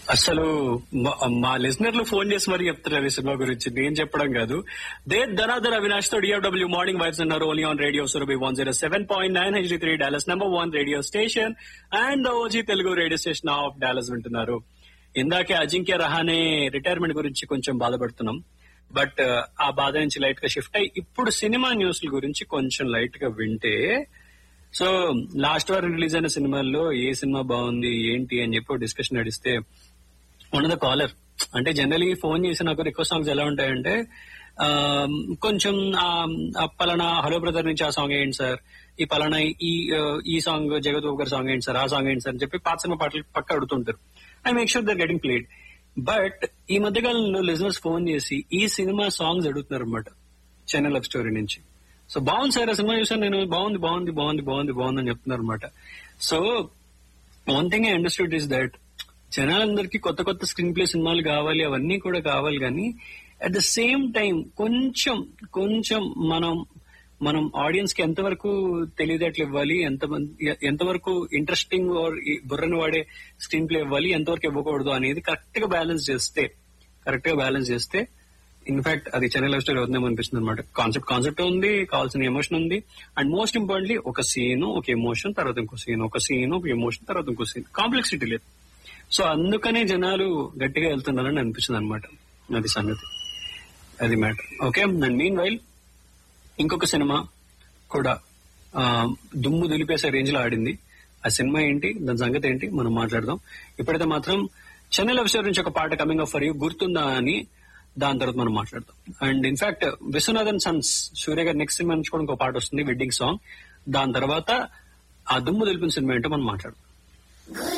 అసలు మా- మా లిజనర్లు ఫోన్ చేసి మరి చెప్తున్నారు ఈ సినిమా గురించి నేను చెప్పడం కాదు దే ధనాధర్ అవినాష్ తో డిఎఫ్డబ్ల్యూ మార్నింగ్ వైబ్స్ ఉన్నారు only on radio Surabhi one zero seven point nine HD three Dallas number one radio station and OG Telugu radio station of Dallas వింటున్నారు ఇందాకే అజింక్య రహానే రిటైర్మెంట్ గురించి కొంచెం బాధపడుతున్నాం బట్ ఆ బాధ నుంచి లైట్ గా షిఫ్ట్ అయ్యి ఇప్పుడు సినిమా న్యూస్ల గురించి కొంచెం లైట్ గా వింటే సో లాస్ట్ వారం రిలీజ్ అయిన సినిమాల్లో ఏ సినిమా బాగుంది ఏంటి అని చెప్పి డిస్కషన్ నడిస్తే వన్ ద కాలర్ అంటే జనరలీ ఫోన్ చేసి నాకు రిక్వెస్ట్ సాంగ్స్ ఎలా ఉంటాయంటే ఆ, కొంచెం ఆ, ఆ పలానా హలో బ్రదర్ నుంచి ఆ సాంగ్ ఏంటి సార్ ఈ పలానా ఈ ఆ, ఈ సాంగ్ జగత్ గారి సాంగ్ ఏంటి సార్ ఆ సాంగ్ ఏంటి సార్ అని చెప్పి పాత సినిమా పాటలు పక్క అడుగుతుంటారు I make sure they're getting played but ఈ మధ్య కాలంలో లిజనర్స్ ఫోన్ చేసి ఈ సినిమా సాంగ్స్ అడుగుతున్నారు అనమాట చెన్నై లవ్ స్టోరీ నుంచి సో బాగుంది సార్ ఆ సినిమా చూసాను నేను బాగుంది బాగుంది బాగుంది బాగుంది బాగుంది అని చెప్తున్నారు అనమాట so one thing I understood is that జనాలందరికీ కొత్త కొత్త స్క్రీన్ ప్లే సినిమాలు కావాలి అవన్నీ కూడా కావాలి కానీ అట్ ద సేమ్ టైం కొంచెం కొంచెం మనం మనం ఆడియన్స్ కి ఎంతవరకు తెలివితేటలు ఇవ్వాలి ఎంత ఎంతవరకు ఇంట్రెస్టింగ్ ఆర్ బుర్రని వాడే స్క్రీన్ ప్లే ఇవ్వాలి ఎంతవరకు ఇవ్వకూడదు అనేది కరెక్ట్ గా బ్యాలెన్స్ చేస్తే కరెక్ట్ గా బ్యాలెన్స్ చేస్తే ఇన్ఫాక్ట్ అది చెన్నై లైఫ్ స్టైల్ అవుతుందేమో అనిపిస్తుంది అనమాట కాన్సెప్ట్ కాన్సెప్ట్ ఉంది కావాల్సిన ఎమోషన్ ఉంది అండ్ మోస్ట్ ఇంపార్టెంట్లీ ఒక సీన్ ఒక ఎమోషన్ తర్వాత ఇంకో సీన్ ఒక సీన్ ఒక ఎమోషన్ తర్వాత ఇంకో సీన్ కాంప్లెక్సిటీ లేదు సో అందుకనే జనాలు గట్టిగా వెళ్తున్నారని అనిపిస్తుంది అనమాట అది సంగతి అది matter okay and meanwhile ఇంకొక సినిమా కూడా ఆ, దుమ్ము దులిపేసే రేంజ్ లో ఆడింది ఆ సినిమా ఏంటి దాని సంగతి ఏంటి మనం మాట్లాడదాం ఇప్పుడైతే మాత్రం చెన్నై లవ్ స్టోరీ నుంచి ఒక పాట కమింగ్ ఆఫ్ ఫర్ యూ గుర్తుందా అని దాని తర్వాత మనం మాట్లాడదాం and in fact Viswanathan sons Surya గారి నెక్స్ట్ సినిమా నుంచి కూడా ఇంకో పాట వస్తుంది వెడ్డింగ్ సాంగ్ దాని తర్వాత ఆ దుమ్ము దులిపిన సినిమా ఏంటో మనం మాట్లాడదాం